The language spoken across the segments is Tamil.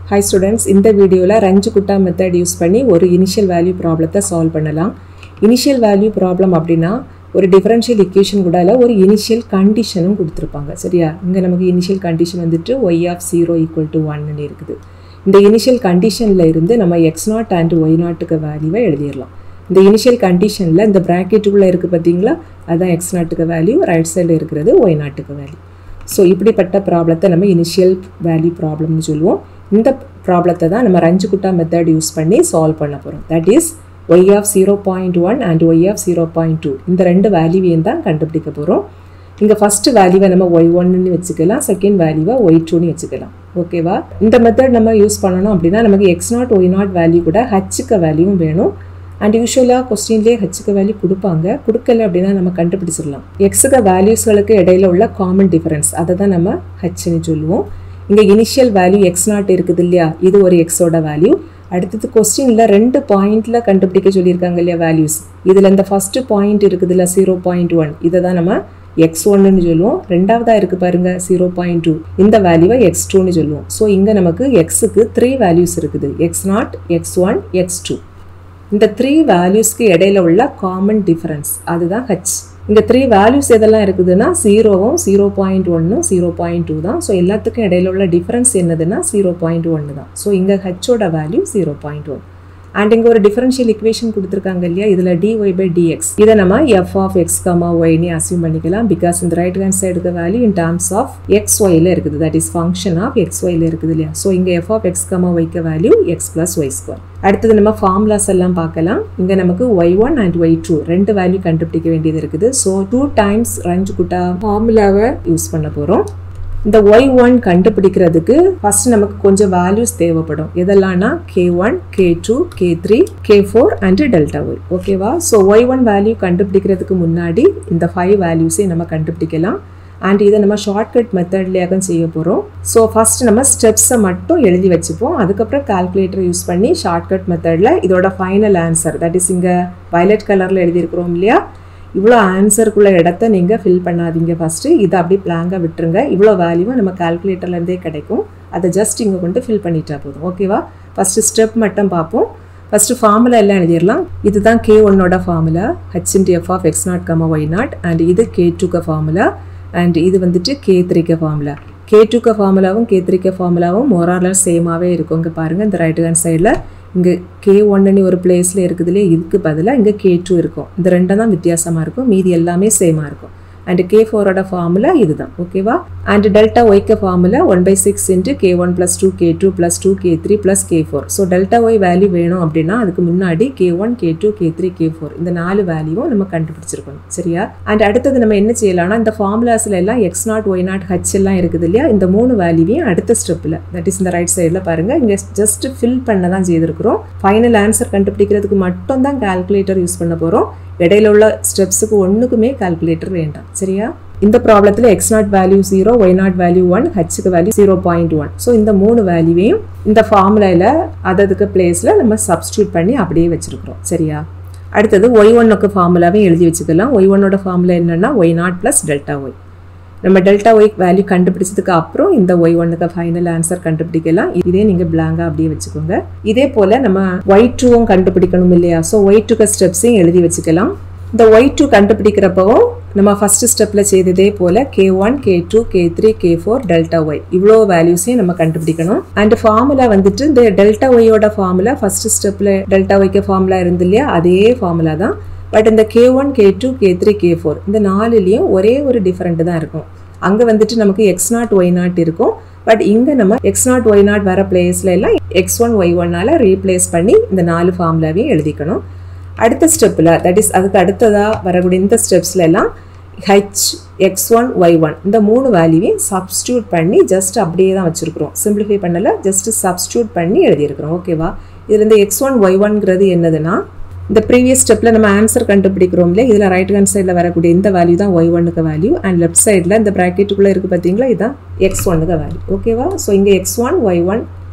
ஹாய் ஸ்டூடெண்ட்ஸ் இந்த வீடியோவில் ரஞ்சு குட்டா மெத்தட் யூஸ் பண்ணி ஒரு இனிஷியல் வேல்யூ ப்ராப்ளத்தை சால்வ் பண்ணலாம் இனிஷியல் வேல்யூ ப்ராப்ளம் அப்படின்னா ஒரு டிஃபரன்ஷியல் இக்குவேஷன் கூட ஒரு இனிஷியல் கண்டிஷனும் கொடுத்துருப்பாங்க சரியா இங்கே நமக்கு இனிஷியல் கண்டிஷன் வந்துட்டு y of zero equal to ஒன்னு இருக்குது இந்த இனிஷியல் கண்டிஷனில் இருந்து நம்ம எக்ஸ் நாட் அண்ட் ஒய் நாட்டுக்கு வேல்யூவை எழுதிடலாம் இந்த இனிஷியல் கண்டிஷனில் இந்த ப்ராக்கெட்டுக்குள்ளே இருக்குது பார்த்தீங்களா அதுதான் எக்ஸ் நாட்டுக்கு வேல்யூ ரைட் சைடில் இருக்கிறது ஒய் நாட்டுக்கு வேல்யூ ஸோ இப்படிப்பட்ட ப்ராப்ளத்தை நம்ம இனிஷியல் வேல்யூ ப்ராப்ளம்னு சொல்லுவோம் இந்த ப்ராப்ளத்தை தான் நம்ம ரஞ்சு குட்டா மெத்தட் யூஸ் பண்ணி சால்வ் பண்ண போகிறோம் that is y of zero point one and y of zero point two இந்த ரெண்டு வேல்யூவையும் தான் கண்டுபிடிக்க போகிறோம் இங்கே ஃபஸ்ட்டு வேல்யூவை நம்ம ஒய் ஒன்னு வச்சுக்கலாம் செகண்ட் வேல்யூவை ஒய் டூன்னு வச்சுக்கலாம் ஓகேவா இந்த மெத்தட் நம்ம யூஸ் பண்ணணும் அப்படின்னா நமக்கு x naught y naught value கூட ஹச்சுக்க வேல்யூவும் வேணும் அண்ட் யூஸ்வலாக கொஸ்டின்லேயே ஹச்சுக்கு வேல்யூ கொடுப்பாங்க கொடுக்கல அப்படின்னா நம்ம கண்டுபிடிச்சிடலாம் எக்ஸுக்கு வேல்யூஸ்களுக்கு இடையில உள்ள காமன் டிஃபரன்ஸ் அதை தான் நம்ம ஹச்சுன்னு சொல்லுவோம் இங்கே இனிஷியல் வேல்யூ எக்ஸ் நாட் இருக்குது இல்லையா இது ஒரு எக்ஸோட வேல்யூ அடுத்தது கொஸ்டினில் ரெண்டு பாயிண்டில் கண்டுபிடிக்க சொல்லியிருக்காங்க இல்லையா வேல்யூஸ் இதில் இந்த ஃபஸ்ட்டு பாயிண்ட் இருக்குது இல்லை ஜீரோ பாயிண்ட் ஒன் இதை தான் நம்ம எக்ஸ் ஒன்னு சொல்லுவோம் ரெண்டாவதாக இருக்குது பாருங்க ஜீரோ பாயிண்ட் டூ இந்த வேல்யூவை எக்ஸ் டூன்னு சொல்லுவோம் ஸோ இங்கே நமக்கு எக்ஸுக்கு த்ரீ வேல்யூஸ் இருக்குது x naught x one x two இந்த த்ரீ வேல்யூஸ்க்கு இடையில உள்ள காமன் டிஃபரன்ஸ் அதுதான் ஹச் இந்த த்ரீ வேல்யூஸ் எதெல்லாம் இருக்குதுன்னா ஜீரோவும் ஜீரோ பாயிண்ட் ஒன்னும் ஜீரோ பாயிண்ட் டூ தான் ஸோ எல்லாத்துக்கும் இடையில உள்ள டிஃபரன்ஸ் என்னதுன்னா ஜீரோ பாயிண்ட் ஒன்று தான் ஸோ இங்கே ஹச்சோட value zero point one and இங்கே ஒரு டிஃபரன்ஷியல் இக்குவேஷன் கொடுத்துருக்காங்க இல்லையா இதில் dy பை dx இதை நம்ம எஃப் ஆஃப் எக்ஸ் கமா ஒய்னு அசியூம் பண்ணிக்கலாம் பிகாஸ் இந்த ரைட் ஹேண்ட் சைடுக்கு value in terms of x ஒய்ல இருக்குது that is function of x ஒய்ல இருக்குது இல்லையா ஸோ இங்கே எஃப் ஆஃப் எக்ஸ் கமா ஒய்க்கு value x plus y square அடுத்தது நம்ம ஃபார்முலாஸ் எல்லாம் பார்க்கலாம் இங்கே நமக்கு y one and y two ரெண்டு வேல்யூ கண்டுபிடிக்க வேண்டியது இருக்குது so two times Runge Kutta ஃபார்முலாவை யூஸ் பண்ண போகிறோம் இந்த ஒய் ஒன் கண்டுபிடிக்கிறதுக்கு ஃபர்ஸ்ட் நமக்கு கொஞ்சம் வேல்யூஸ் தேவைப்படும் எதெல்லாம்னா k one k two k three k four and delta y ஓகேவா ஸோ ஒய் ஒன் வேல்யூ கண்டுபிடிக்கிறதுக்கு முன்னாடி இந்த ஃபைவ் வேல்யூஸையும் நம்ம கண்டுபிடிக்கலாம் அண்ட் இதை நம்ம ஷார்ட்கட் மெத்தட்லேயாக செய்ய போகிறோம் ஸோ ஃபஸ்ட் நம்ம ஸ்டெப்ஸை மட்டும் எழுதி வச்சுப்போம் அதுக்கப்புறம் கால்குலேட்டர் யூஸ் பண்ணி ஷார்ட்கட் மெத்தடில் இதோட ஃபைனல் ஆன்சர் தட் இஸ் இங்கே வயலட் கலரில் எழுதியிருக்கிறோம் இல்லையா இவ்வளோ ஆன்சருக்குள்ள இடத்த நீங்கள் ஃபில் பண்ணாதீங்க ஃபஸ்ட்டு இதை அப்படியே பிளாங்காக விட்டுருங்க இவ்வளோ வேல்யூவும் நம்ம கால்குலேட்டர்லேருந்தே கிடைக்கும் அதை ஜஸ்ட் இங்கே கொண்டு ஃபில் பண்ணிட்டா போதும் ஓகேவா ஃபஸ்ட்டு ஸ்டெப் மட்டும் பார்ப்போம் ஃபஸ்ட்டு ஃபார்முலா எல்லாம் எழுதிடலாம் இதுதான் கே ஒன்னோட formula h into f of x naught comma y naught and இது கே டூக்க ஃபார்முலா அண்ட் இது வந்துட்டு கே த்ரீக்க ஃபார்முலா கே டூக்க ஃபார்முலாவும் கே த்ரீக்க ஃபார்முலாவும் மோராரில் சேமாகவே இருக்கும் இங்கே பாருங்கள் இந்த ரைட் ஹேண்ட் சைடில் இங்கே கே ஒன்னு ஒரு பிளேஸில் இருக்குதுலே இதுக்கு பதிலாக இங்கே கே டூ இருக்கும் இந்த ரெண்டும் தான் வித்தியாசமாக இருக்கும் மீதி எல்லாமே சேமாக இருக்கும் அண்ட் கே ஃபோரோட ஃபார்முலா இதுதான் ஓகேவா அண்ட் டெல்டா ஒய்க்க formula one by six into k one plus two k two plus two k three plus k four so delta y value வேணும் அப்படின்னா அதுக்கு முன்னாடி k one k two k three k four இந்த நாலு வேல்யூவும் நம்ம கண்டுபிடிச்சிருக்கணும் சரியா அண்ட் அடுத்தது நம்ம என்ன செய்யலாம்னா இந்த ஃபார்முலாஸில் எல்லாம் x naught y naught h எல்லாம் இருக்குது இல்லையா இந்த மூணு வேல்யூவையும் அடுத்த ஸ்டெப்பில் தட் இஸ் இந்த ரைட் சைடில் பாருங்கள் இங்கே ஜஸ்ட் ஃபில் பண்ண தான் செய்திருக்கிறோம் ஃபைனல் ஆன்சர் கண்டுபிடிக்கிறதுக்கு மட்டும் தான் கால்குலேட்டர் யூஸ் பண்ண போகிறோம் இடையில உள்ள ஸ்டெப்ஸுக்கு ஒன்றுக்குமே கால்குலேட்டர் வேண்டாம் சரியா இந்த ப்ராப்ளத்தில் x naught value zero y naught value one ஹச்சுக்கு value zero point one so இந்த மூணு வேல்யூவையும் இந்த ஃபார்முலாவில் அததுக்கு பிளேஸில் நம்ம சப்ஸ்டியூட் பண்ணி அப்படியே வச்சுருக்கிறோம் சரியா அடுத்தது ஒய் ஒன்னுக்கு ஃபார்முலாவே எழுதி வச்சுக்கலாம் ஒய் ஒன்னோட ஃபார்முலா என்னென்னா y naught plus delta y நம்ம டெல்டா ஒய் வேல்யூ கண்டுபிடிச்சதுக்கு அப்புறம் இந்த ஒய் ஒன்னுக்கு ஃபைனல் ஆன்சர் கண்டுபிடிக்கலாம் இதே நீங்கள் பிளாங்காக அப்படியே வச்சுக்கோங்க இதே போல் நம்ம ஒய் டூவும் கண்டுபிடிக்கணும் இல்லையா ஸோ ஒய் டூக்கு ஸ்டெப்ஸையும் எழுதி வச்சுக்கலாம் இந்த ஒய் டூ கண்டுபிடிக்கிறப்பவும் நம்ம ஃபஸ்ட்டு ஸ்டெப்பில் செய்ததே போல் k one k two k three k four delta y இவ்வளோ வேல்யூஸையும் நம்ம கண்டுபிடிக்கணும் அண்ட் ஃபார்முலா வந்துட்டு இந்த டெல்டா ஒய்யோட ஃபார்முலா ஃபஸ்ட்டு ஸ்டெப்பில் டெல்டா ஒய்க்கு ஃபார்முலா இருந்து இல்லையா அதே ஃபார்முலா தான் பட் இந்த k one k two k three k four இந்த நாலுலேயும் ஒரே ஒரு டிஃப்ரெண்ட் தான் இருக்கும் அங்கே வந்துட்டு நமக்கு எக்ஸ் நாட் ஒய் நாட் இருக்கும் பட் இங்கே நம்ம எக்ஸ் நாட் ஒய் நாட் வர பிளேஸ்ல எல்லாம் எக்ஸ் ஒன் ஒய் ஒன்னால ரீப்ளேஸ் பண்ணி இந்த நாலு ஃபார்முலாவையும் எழுதிக்கணும் அடுத்த ஸ்டெப்பில் தட் இஸ் அதுக்கு அடுத்ததாக வரக்கூடிய இந்த ஸ்டெப்ஸ்ல எல்லாம் h x one y one இந்த மூணு வேல்யூவையும் சப்ஸ்டியூட் பண்ணி ஜஸ்ட் அப்படியே தான் வச்சுருக்குறோம் சிம்பிளிஃபை பண்ணலை ஜஸ்ட் சப்ஸ்டியூட் பண்ணி எழுதியிருக்கிறோம் ஓகேவா இதில் இந்த எக்ஸ் ஒன் ஒய் ஒன்ங்கிறது என்னதுன்னா இந்த ப்ரீவியஸ் ஸ்டெப்பில் நம்ம ஆன்சர் கண்டுபிடிக்கிறோம் இல்லையா இதில் ரைட் ஹேண்ட் சைடில் வரக்கூடிய இந்த வேல்யூ தான் ஒய் ஒன்னுக்கு வேல்யூ அண்ட் லெஃப்ட் சைடில் இந்த ப்ராக்கெட்டுக்குள்ளே இருக்குது பார்த்தீங்களா இதுதான் எக்ஸ் ஒன்னுக்கு வேல்யூ ஓகேவா ஸோ இங்கே எக்ஸ் ஒன் ஒய் ஒன்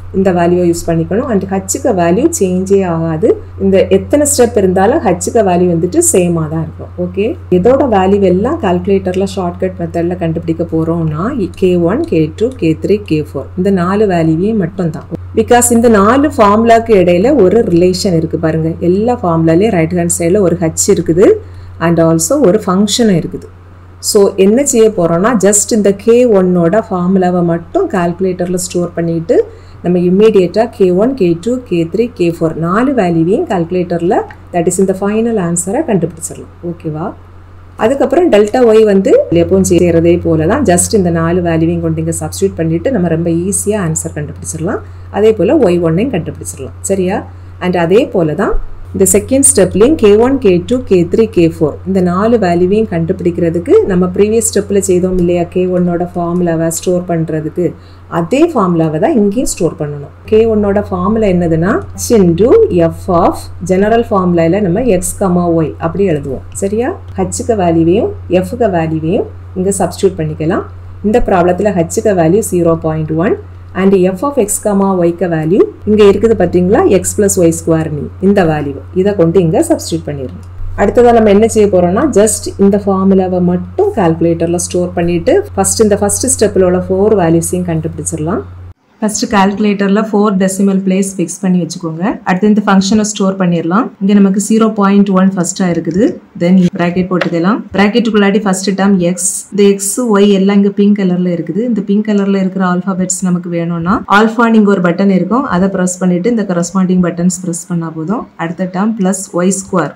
இந்த வேல்யூவை யூஸ் பண்ணிக்கணும் அண்ட் ஹச்சுக்க வேல்யூ சேஞ்சே ஆகாது இந்த எத்தனை ஸ்டெப் இருந்தாலும் ஹச்சுக்க வேல்யூ வந்துட்டு சேமாக தான் இருக்கும் ஓகே இதோட வேல்யூ எல்லாம் கால்குலேட்டரில் ஷார்ட்கட் மெத்தடில் கண்டுபிடிக்க போகிறோம்னா k one k two k three k four இந்த நாலு வேல்யூவையும் மட்டும் தான் பிகாஸ் இந்த நாலு ஃபார்முலாக்கு இடையில ஒரு ரிலேஷன் இருக்குது பாருங்க எல்லா ஃபார்முலாலேயும் ரைட் ஹேண்ட் சைடில் ஒரு ஹச் இருக்குது அண்ட் ஆல்சோ ஒரு ஃபங்க்ஷனும் இருக்குது ஸோ என்ன செய்ய போகிறோம்னா ஜஸ்ட் இந்த கே ஒன்னோட ஃபார்முலாவை மட்டும் கால்குலேட்டரில் ஸ்டோர் பண்ணிட்டு நம்ம இம்மீடியட்டாக k one k two k three k four நாலு வேல்யூவையும் கால்குலேட்டரில் தட் இஸ் இந்த ஃபைனல் ஆன்சரை கண்டுபிடிச்சிடலாம் ஓகேவா அதுக்கப்புறம் டெல்டா ஒய் வந்து எப்பவும் செய்கிறதே போல தான் ஜஸ்ட் இந்த நாலு வேல்யூவையும் கொண்டு இங்கே சப்ஸ்டியூட் பண்ணிவிட்டு நம்ம ரொம்ப ஈஸியாக ஆன்சர் கண்டுபிடிச்சிடலாம் அதே போல் ஒய் ஒன்னையும் கண்டுபிடிச்சிடலாம் சரியா அண்ட் அதே போல தான் இந்த செகண்ட் ஸ்டெப்லேயும் k one k two k three k four இந்த நாலு வேல்யூவையும் கண்டுபிடிக்கிறதுக்கு நம்ம ப்ரீவியஸ் ஸ்டெப்பில் செய்தோம் இல்லையா கே ஒன்னோட ஃபார்முலாவை ஸ்டோர் பண்ணுறதுக்கு அதே ஃபார்முலாவை தான் இங்கேயும் ஸ்டோர் பண்ணணும் கே ஒன்னோட ஃபார்முலா என்னதுன்னா h into f of general ஃபார்முலாவில் நம்ம எக்ஸ் கமா ஒய் அப்படி எழுதுவோம் சரியா ஹச்சுக்க வேல்யூவையும் எஃப்க வேல்யூவையும் இங்கே சப்ஸ்டியூட் பண்ணிக்கலாம் இந்த ப்ராப்ளத்தில் ஹச்சுக்க value zero point one and f of x comma ஒய்க்க வேல்யூ இங்கே இருக்குது பார்த்தீங்களா எக்ஸ் ப்ளஸ் ஒய் ஸ்கொயர் நீ இந்த வேல்யூ இதை கொண்டு இங்கே சப்ஸ்டியூட் பண்ணிடணும் அடுத்ததாக நம்ம என்ன செய்ய போகிறோம்னா ஜஸ்ட் இந்த ஃபார்முலாவை மட்டும் கால்குலேட்டரில் ஸ்டோர் பண்ணிவிட்டு ஃபஸ்ட் இந்த ஃபஸ்ட் ஸ்டெப்பில் உள்ள ஃபோர் வேல்யூஸையும் கண்டுபிடிச்சிடலாம் ஃபஸ்ட்டு கால்குலேட்டரில் ஃபோர் டெசிமல் பிளேஸ் ஃபிக்ஸ் பண்ணி வச்சுக்கோங்க அடுத்து இந்த ஃபங்க்ஷனை ஸ்டோர் பண்ணிடலாம் இங்கே நமக்கு ஜீரோ பாயிண்ட் ஒன் ஃபஸ்ட்டாக இருக்குது தென் ப்ராக்கெட் போட்டுக்கலாம் ப்ராக்கெட்டுக்குள்ளாடி ஃபஸ்ட்டு டேர்ம் எக்ஸ் இந்த எக்ஸ் ஒய் எல்லாம் இங்கே பிங்க் கலரில் இருக்குது இந்த பிங்க் கலரில் இருக்கிற ஆல்ஃபாபெட்ஸ் நமக்கு வேணும்னா ஆல்ஃபான்னு இங்கே ஒரு பட்டன் இருக்கும் அதை ப்ரெஸ் பண்ணிவிட்டு இந்த கரஸ்பாண்டிங் பட்டன்ஸ் ப்ரெஸ் பண்ணால் போதும் அடுத்த term plus y square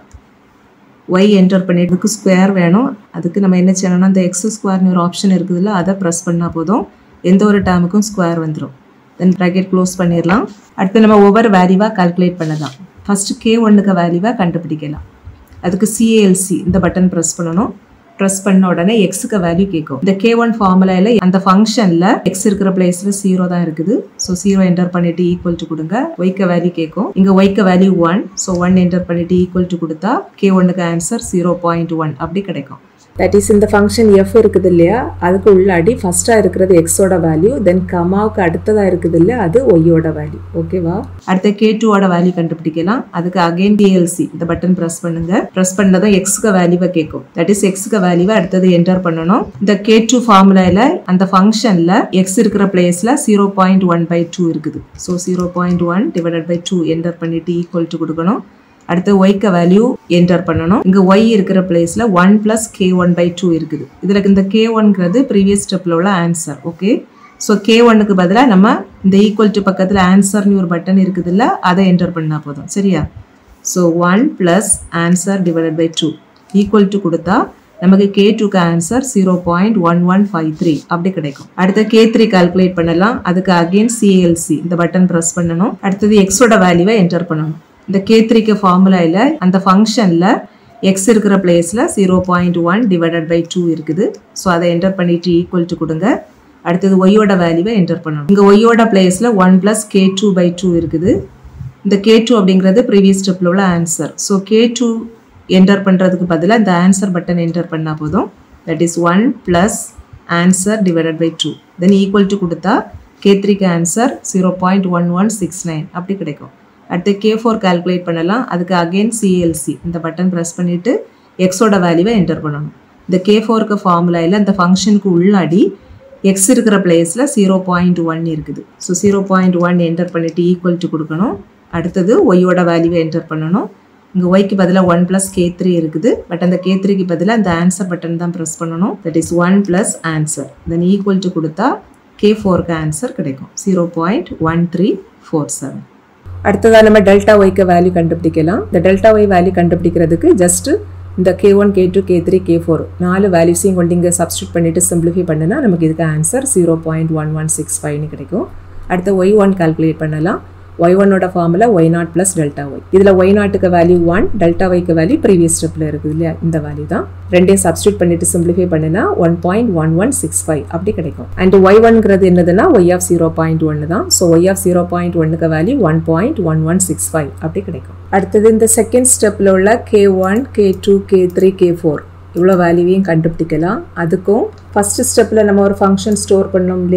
y enter பண்ணிட்டு ஸ்கொயர் வேணும் அதுக்கு நம்ம என்ன செய்யணும்னா இந்த எக்ஸ் ஸ்கொயர்னு ஒரு ஆப்ஷன் இருக்குதுல்ல அதை ப்ரெஸ் பண்ணால் போதும் எந்த ஒரு டேர்முக்கும் ஸ்கொயர் வந்துடும் தென் ப்ராக்கெட் க்ளோஸ் பண்ணிடலாம் அடுத்து நம்ம ஒவ்வொரு வேல்யூவாக கால்குலேட் பண்ணலாம் ஃபஸ்ட்டு கே ஒன்னுக்கு வேல்யூவாக கண்டுபிடிக்கலாம் அதுக்கு சிஏஎல்சி இந்த பட்டன் ப்ரெஸ் பண்ணணும் ப்ரெஸ் பண்ண உடனே எக்ஸுக்கு வேல்யூ கேட்கும் இந்த கே ஒன் ஃபார்முலாவில் அந்த ஃபங்க்ஷனில் எக்ஸ் இருக்கிற பிளேஸில் ஜீரோ தான் இருக்குது ஸோ ஜீரோ என்டர் பண்ணிட்டு ஈக்குவல் டு கொடுங்க ஒய்க்க வேல்யூ கேட்கும் இங்கே ஒய்க்க value one so one enter பண்ணிட்டு ஈக்குவல் டு கொடுத்தா கே ஒன்னுக்கு ஆன்சர் ஜீரோ பாயிண்ட் ஒன் அப்படி கிடைக்கும் தட் இஸ் இந்த ஃபங்க்ஷன் எஃப் இருக்குது இல்லையா அதுக்கு உள்ளாடி ஃபர்ஸ்ட்டாக இருக்கிறது எக்ஸோட வேல்யூ தென் கமாவுக்கு அடுத்ததாக இருக்குது இல்லையா அது ஒய்யோட வேல்யூ ஓகேவா அடுத்த கே டூவோட வேல்யூ கண்டுபிடிக்கலாம் அதுக்கு அகைன் டிஎல்சி இந்த பட்டன் ப்ரெஸ் பண்ணுங்க ப்ரெஸ் பண்ணதும் எக்ஸுக்கு வேல்யூவை கேட்கும் தட் இஸ் எக்ஸுக்கு வேல்யூவை அடுத்தது என்டர் பண்ணணும் இந்த கே டூ ஃபார்முலாவில் அந்த ஃபங்க்ஷனில் எக்ஸ் இருக்கிற பிளேஸில் zero point one by two இருக்குது so zero point one divided by two enter பண்ணிட்டு ஈக்குவல் டு கொடுக்கணும் அடுத்து ஒய்க்க வேல்யூ என்டர் பண்ணணும் இங்கே ஒய் இருக்கிற பிளேஸில் one plus k one by two இருக்குது இதில் இந்த கே ஒன்ங்கிறது ப்ரீவியஸ் ஸ்டெப்பில் உள்ள ஆன்சர் ஓகே ஸோ கே ஒன்னுக்கு பதிலாக நம்ம இந்த ஈக்குவல் டு பக்கத்தில் ஆன்சர்னு ஒரு பட்டன் இருக்குதுல்ல அதை என்டர் பண்ணால் போதும் சரியா so one plus answer divided by two equal to கொடுத்தா நமக்கு கே டூக்கு answer zero point one one five three அப்படி கிடைக்கும் அடுத்து கே த்ரீ கால்குலேட் பண்ணலாம் அதுக்கு அகெயின் சிஎல்சி இந்த பட்டன் ப்ரெஸ் பண்ணணும் அடுத்தது எக்ஸோட வேல்யூவை என்டர் பண்ணணும் இந்த கே த்ரீக்கு ஃபார்முலாவில் அந்த ஃபங்க்ஷனில் எக்ஸ் இருக்கிற பிளேஸில் zero point one divided by two இருக்குது ஸோ அதை என்டர் பண்ணிட்டு ஈக்குவல் டு கொடுங்க அடுத்தது ஒய்யோட வேல்யூவை என்டர் பண்ணணும் இங்கே ஒய்யோட பிளேஸில் one plus k two by two இருக்குது இந்த கே டூ அப்படிங்கிறது ப்ரீவியஸ் ஸ்டெப்பில் உள்ள answer so k two enter பண்ணுறதுக்கு பதிலாக இந்த ஆன்சர் பட்டன் என்டர் பண்ணால் போதும் that is one plus answer divided by two then equal to கொடுத்தா கே த்ரீக்கு answer zero point one one six nine அப்படி கிடைக்கும் அடுத்து கே ஃபோர் கால்குலேட் பண்ணலாம் அதுக்கு அகெயின் சிஎல்சி இந்த பட்டன் ப்ரெஸ் பண்ணிவிட்டு எக்ஸோட வேல்யூவை என்டர் பண்ணணும் இந்த கே ஃபோருக்கு ஃபார்முலாவில் இந்த ஃபங்க்ஷனுக்கு உள்ளாடி எக்ஸ் இருக்கிற பிளேஸில் ஜீரோ பாயிண்ட் ஒன் இருக்குது so zero point one enter பண்ணிவிட்டு ஈக்குவல் டு கொடுக்கணும் அடுத்தது ஒய்யோட வேல்யூவை என்டர் பண்ணணும் இங்கே ஒய்க்கு பதிலாக ஒன் ப்ளஸ் கே த்ரீ இருக்குது பட் அந்த கே த்ரீக்கு பதிலாக அந்த ஆன்சர் பட்டன் தான் ப்ரெஸ் பண்ணணும் that is one plus answer then equal to கொடுத்தா கே ஃபோருக்கு ஆன்சர் கிடைக்கும் zero point one three four seven அடுத்ததாக நம்ம டெல்டா ஒய்க்கு வேல்யூ கண்டுபிடிக்கலாம் இந்த டெல்டா ஒய் வேல்யூ கண்டுபிடிக்கிறதுக்கு ஜஸ்ட்டு இந்த k one k two k three k four நாலு வேல்யூஸையும் கொண்டு இங்கே சப்ஸ்டியூட் பண்ணிவிட்டு சிம்பிளிஃபை பண்ணுனா நமக்கு இதுக்கு answer zero point one one six ஃபைவ்னு கிடைக்கும் அடுத்து ஒய் ஒன் கால்குலேட் பண்ணலாம் ஒய் ஒன்னோட formula y naught plus delta y இதில் ஒய் நாட்டுக்கு வேல்யூ ஒன் டெல்டா ஒய்க்கு வேல்யூ ப்ரீவியஸ் ஸ்டெப்பில் இருக்குது இல்லையா இந்த வேல்யூ தான் ரெண்டையும் சப்ஸ்டியூட் பண்ணிட்டு சிம்பிளிஃபை பண்ணினா one point one one six five அப்படி கிடைக்கும் அண்ட் ஒய் ஒன்ங்கிறது என்னதுன்னா ஒய் ஆஃப் ஜீரோ பாயிண்ட் ஒன்று தான் so y of zero point ஒன்னுக்கு value one point one one six five அப்படி கிடைக்கும் அடுத்தது இந்த செகண்ட் ஸ்டெப்பில் உள்ள k one k two k three k four இவ்வளோ வேல்யூவையும் கண்டுபிடிக்கலாம் அதுக்கும் ஃபஸ்ட்டு ஸ்டெப்பில் நம்ம ஒரு ஃபங்க்ஷன் ஸ்டோர் பண்ணோம் இல்லையா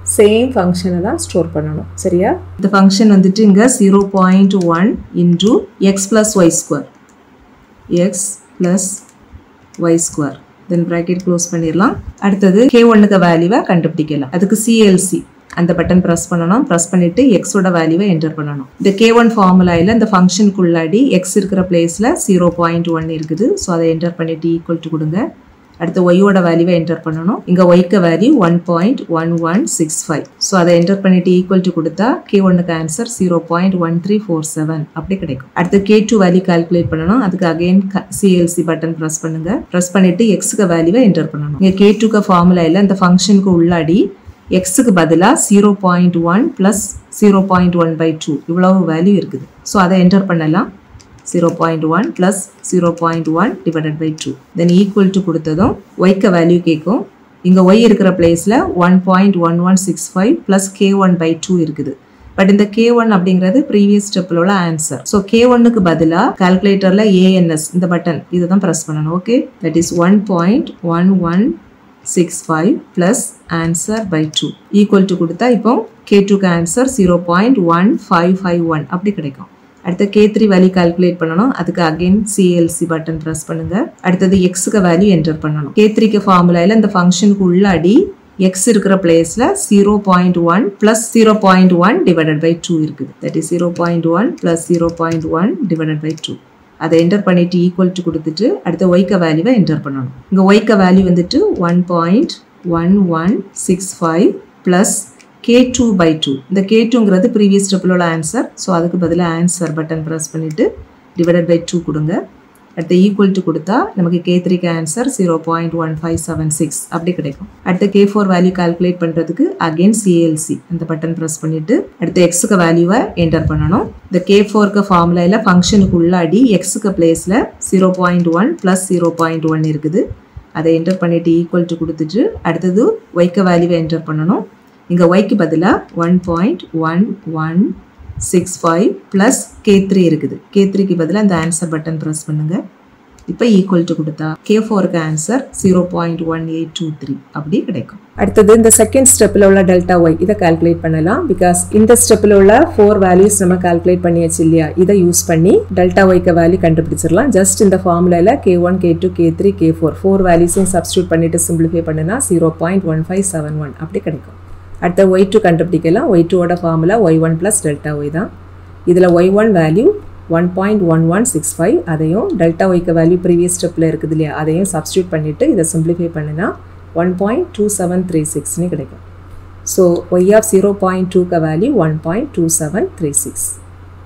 சேம் ஃபங்க்ஷனை தான் ஸ்டோர் பண்ணணும் சரியா இந்த ஃபங்க்ஷன் வந்துட்டு இங்கே zero point one into x plus y square x plus y square then bracket close பண்ணிடலாம் அடுத்தது கே ஒன்னுக்கு வேல்யூவை கண்டுபிடிக்கலாம் அதுக்கு சிஎல்சி அந்த பட்டன் ப்ரெஸ் பண்ணணும் ப்ரெஸ் பண்ணிட்டு எக்ஸோட வேல்யூவை என்டர் பண்ணணும் இந்த கே ஒன் ஃபார்முலாயில் இந்த ஃபங்க்ஷனுக்குள்ளாடி எக்ஸ் இருக்கிற பிளேஸில் ஜீரோ பாயிண்ட் ஒன் இருக்குது ஸோ அதை என்டர் பண்ணிட்டு ஈக்குவல் டு கொடுங்க அடுத்து ஒய்யோட வேல்யூவை என்டர் பண்ணணும் இங்கே ஒய்க்கு value one point one one six five so அதை என்டர் பண்ணிட்டு ஈக்குவல் டு கொடுத்தா கே ஒன்னுக்கு answer zero point one three four seven அப்படி கிடைக்கும் அடுத்து கே டூ வேல்யூ கால்குலேட் பண்ணணும் அதுக்கு அகைன் சிஎல்சி பட்டன் ப்ரெஸ் பண்ணுங்க ப்ரெஸ் பண்ணிட்டு எக்ஸுக்கு வேல்யூவை என்டர் பண்ணணும் இங்கே கே டூக்கு ஃபார்முலா இல்லை இந்த ஃபங்க்ஷனுக்கு உள்ளாடி எக்ஸுக்கு பதிலாக zero point one plus zero point one by two இவ்வளவு வேல்யூ இருக்குது ஸோ அதை என்டர் பண்ணலாம் zero point one plus zero point one divided by two then equal to கொடுத்ததும் ஒய்க்க வேல்யூ கேட்கும் இங்கே ஒய் இருக்கிற பிளேஸில் one point one one six five plus k one by two இருக்குது பட் இந்த கே ஒன் அப்படிங்கிறது ப்ரீவியஸ் ஸ்டெப்பில் உள்ள ஆன்சர் ஸோ கே ஒன்னுக்கு பதிலாக கால்குலேட்டரில் ஏஎன்எஸ் இந்த பட்டன் இதை தான் ப்ரெஸ் பண்ணணும் okay that is one point one one six five plus answer by two equal to கொடுத்தா இப்போ கே டூக்கு answer zero point one five five one அப்படி கிடைக்கும் அடுத்து கே த்ரீ வேல்யூ கால்குலேட் பண்ணணும் அதுக்கு அகைன் சிஎல்சி பட்டன் ப்ரெஸ் பண்ணுங்க அடுத்தது எக்ஸுக்கு வேல்யூ என்டர் பண்ணணும் கே த்ரீக்கு ஃபார்முலாயில் இந்த ஃபங்க்ஷனுக்கு உள்ளாடி எக்ஸ் இருக்கிற பிளேஸில் zero point one plus zero point one divided by two இருக்குது that is zero point one plus zero point one divided by two அதை என்டர் பண்ணிட்டு ஈக்குவல் டு கொடுத்துட்டு அடுத்த ஒய்க்க வேல்யூவை என்டர் பண்ணணும் இங்கே ஒய்க்க வேல்யூ வந்துட்டு one point one one six five plus k two by two இந்த கே டூங்கிறது ப்ரீவியஸ் ஸ்டெப்பிலோட ஆன்சர் ஸோ அதுக்கு பதிலாக ஆன்சர் பட்டன் ப்ரெஸ் பண்ணிவிட்டு டிவைடட் பை டூ கொடுங்க அடுத்து ஈக்குவல் டு கொடுத்தா நமக்கு கே த்ரீக்கு answer zero point one five seven six அப்படி கிடைக்கும் அடுத்து கே ஃபோர் வேல்யூ கால்குலேட் பண்ணுறதுக்கு அகெயின் சிஎல்சி அந்த பட்டன் ப்ரெஸ் பண்ணிவிட்டு அடுத்து எக்ஸுக்கு வேல்யூவை என்டர் பண்ணணும் இந்த கே ஃபோருக்கு ஃபார்முலாவில் ஃபங்க்ஷனுக்கு உள்ளாடி எக்ஸுக்கு பிளேஸில் zero point one plus zero point one இருக்குது அதை என்டர் பண்ணிவிட்டு ஈக்குவல் டு கொடுத்துட்டு அடுத்தது ஒய்க்க வேல்யூவை என்டர் பண்ணணும் இங்கே ஒய்க்கு பதிலாக one point one one six five plus k three இருக்குது கே த்ரீக்கு பதிலாக இந்த ஆன்சர் பட்டன் ப்ரெஸ் பண்ணுங்கள் இப்போ ஈக்குவல் டு கொடுத்தா கே ஃபோருக்கு answer zero point one eight two three அப்படி கிடைக்கும் அடுத்தது இந்த செகண்ட் ஸ்டெப்பில் உள்ள டெல்டா ஒய் இதை கால்குலேட் பண்ணலாம் பிகாஸ் இந்த ஸ்டெப்பில் உள்ள ஃபோர் வேல்யூஸ் நம்ம கால்குலேட் பண்ணியாச்சு இல்லையா இதை யூஸ் பண்ணி டெல்டா ஒய்க்கு வேல்யூ கண்டுபிடிச்சிடலாம் ஜஸ்ட் இந்த ஃபார்முலாவில் k one k two k three k four four வேல்யூஸையும் சப்ஸ்டியூட் பண்ணிட்டு சிம்பிளிஃபை பண்ணுனா zero point one five seven one அப்படி கிடைக்கும் அடுத்த ஒய் டூ கண்டுபிடிக்கலாம் ஒய் டூவோட formula y one plus delta y தான் இதில் y one value one point one one six five அதையும் டெல்டா ஒய்க்கு வேல்யூ ப்ரீவியஸ் ஸ்டெப்பில் இருக்குது இல்லையா அதையும் சப்ஸ்டியூட் பண்ணிவிட்டு இதை சிம்பிளிஃபை பண்ணினா one point two seven three சிக்ஸ்னு கிடைக்கும் so y of zero point டூக்கு value one point two seven three six